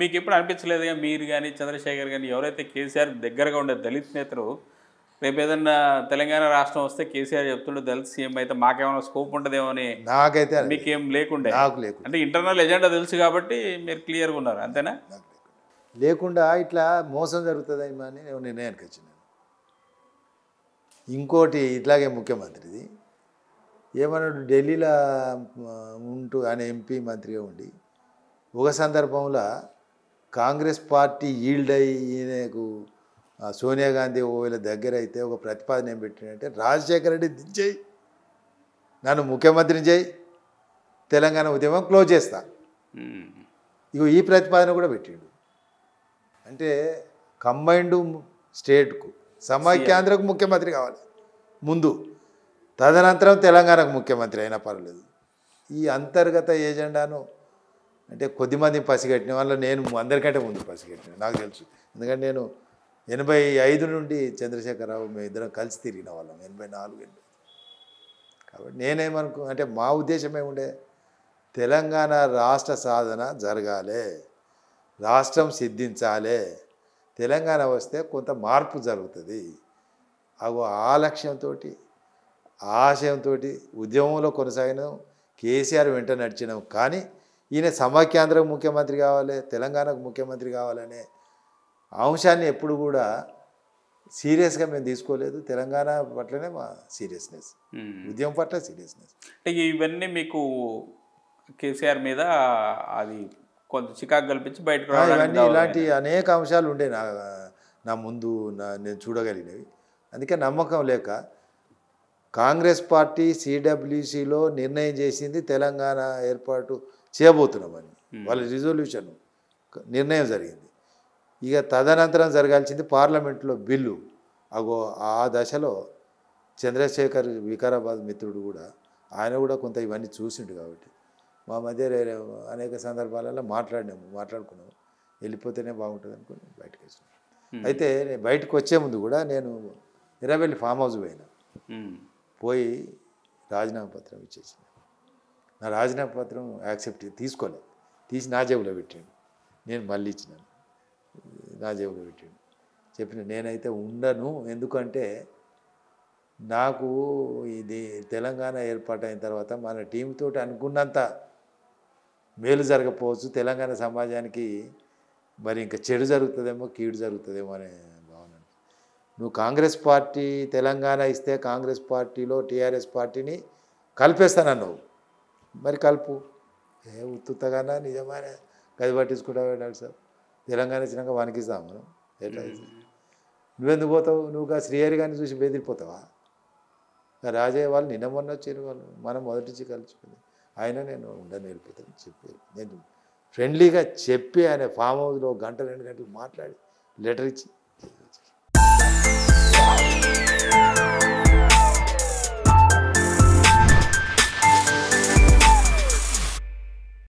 మీకు ఎప్పుడు అనిపించలేదుగా మీరు కానీ చంద్రశేఖర్ కానీ ఎవరైతే కేసీఆర్ దగ్గరగా ఉండే దళిత్ నేతలు రేపు ఏదన్నా తెలంగాణ రాష్ట్రం వస్తే కేసీఆర్ చెప్తుండే దళిత్ సీఎం అయితే మాకేమైనా స్కోప్ ఉంటుందేమో అని నాకైతే అనిపించలేదు. మీకేం లేకుండే నాకు లేకుండా అంటే ఇంటర్నల్ ఎజెండా తెలుసు కాబట్టి మీరు క్లియర్గా ఉన్నారు అంతేనా నాకు లేకుండా లేకుండా ఇట్లా మోసం జరుగుతుందేమో అని నేను నిర్ణయానికి వచ్చినాను ఇంకోటి ఇట్లాగే ముఖ్యమంత్రిది ఏమన్నాడు ఢిల్లీలో ఆ, ఉంటూ ఆయన ఎంపీ మంత్రిగా ఉండి ఒక సందర్భంలో కాంగ్రెస్ పార్టీ ఈల్డ్ అయ్యి ఈయనకు ఆ, సోనియా గాంధీ ఓవేళ దగ్గర అయితే ఒక ప్రతిపాదన ఏం పెట్టినంటే రాజశేఖర రెడ్డి దించేయి నన్ను ముఖ్యమంత్రిని చేయి తెలంగాణ ఉద్యమం క్లోజ్ చేస్తా ఉమ్. ఇగో ఈ ప్రతిపాదన కూడా పెట్టిండు అంటే కంబైండ్ స్టేట్కు సమైక్యాంధ్రకు ముఖ్యమంత్రి కావాలి ముందు తదనంతరం తెలంగాణకు ముఖ్యమంత్రి అయినా పర్లేదు ఈ అంతర్గత ఏజెండాను అంటే కొద్దిమంది పసిగట్టిన వల్ల నేను అందరికంటే ముందు పసిగట్టిన నాకు తెలుసు ఎందుకంటే నేను ఎనభై ఐదు నుండి చంద్రశేఖరరావు మేము ఇద్దరం కలిసి తిరిగిన వాళ్ళం ఎనభై నాలుగు ఎనభై కాబట్టి నేనేమనుకో అంటే మా ఉద్దేశం ఏముండే తెలంగాణ రాష్ట్ర సాధన జరగాలి రాష్ట్రం సిద్ధించాలి తెలంగాణ వస్తే కొంత మార్పు జరుగుతుంది అగో ఆ లక్ష్యంతో ఆశయంతో ఉద్యమంలో కొనసాగిన కేసీఆర్ వెంట నడిచినాం కానీ ఈయన సమాఖ్యాంధ్రకు ముఖ్యమంత్రి కావాలి తెలంగాణకు ముఖ్యమంత్రి కావాలనే అంశాన్ని ఎప్పుడు కూడా సీరియస్గా మేము తీసుకోలేదు తెలంగాణ పట్లనే మా సీరియస్నెస్ ఉమ్. ఉద్యమం పట్ల సీరియస్నెస్ అంటే ఇవన్నీ మీకు కేసీఆర్ మీద అది కొంత చికాకు కల్పించి బయటకు ఆ, రావడానికి ఇవన్నీ దావా ఇలాంటి అనేక అంశాలు ఉండే నా నా ముందు నా నేను చూడగలిగినవి అందుకే నమ్మకం లేక కాంగ్రెస్ పార్టీ సిడబ్ల్యూసిలో నిర్ణయం చేసింది తెలంగాణ ఏర్పాటు చేయబోతున్నామని వాళ్ళ రిజల్యూషన్ నిర్ణయం జరిగింది ఇక తదనంతరం జరగాల్సింది పార్లమెంట్లో బిల్లు అగో ఆ దశలో చంద్రశేఖర్ వికారాబాద్ మిత్రుడు కూడా ఆయన కూడా కొంత ఇవన్నీ చూసిండు కాబట్టి మా మధ్య రే- రే- అనేక సందర్భాలలో మాట్లాడినాము మాట్లాడుకున్నాము వెళ్ళిపోతేనే బాగుంటుంది అనుకుని బయటకు వచ్చినాం Hmm. అయితే నేను బయటకు వచ్చే ముందు కూడా నేను ఇరవెల్లి ఫామ్ హౌస్ పోయినా ఉమ్. పోయి రాజీనామా పత్రం ఇచ్చేసిన నా రాజీనామా పత్రం యాక్సెప్ట్ తీసుకోలేదు తీసి నా జేబులో పెట్టాడు నేను మళ్ళీ ఇచ్చినాను నా జేబులో పెట్టాడు చెప్పిన నేనైతే ఉండను ఎందుకంటే నాకు ఇది తెలంగాణ ఏర్పాటైన తర్వాత మన టీంతో అనుకున్నంత మేలు జరగకపోవచ్చు తెలంగాణ సమాజానికి మరి ఇంకా చెడు జరుగుతుందేమో కీడు జరుగుతుందేమో అనే భావన నువ్వు కాంగ్రెస్ పార్టీ తెలంగాణ ఇస్తే కాంగ్రెస్ పార్టీలో టీఆర్ఎస్ పార్టీని కలిపేస్తానన్నావు మరి కలుపు ఏ ఉత్తుత్తగానా నిజమానే గది పట్టించుకుంటావు డాక్టర్ సార్ తెలంగాణ ఇచ్చినాక వణికిస్తాం మనం ఎట్లా నువ్వెందుకు పోతావు నువ్వు ఆ శ్రీహరి గారిని చూసి బెదిరిపోతావా ఆ రాజయ్య వాళ్ళు నిన్న మొన్న వచ్చారు వాళ్ళు మనం మొదటి నుంచి కలిసిపోయింది ఆయన నేను ఉండని వెళ్ళిపోతాను చెప్పి నేను ఫ్రెండ్లీగా చెప్పి ఆయన ఫామ్ హౌస్లో గంట రెండు గంటలు మాట్లాడి లెటర్ ఇచ్చి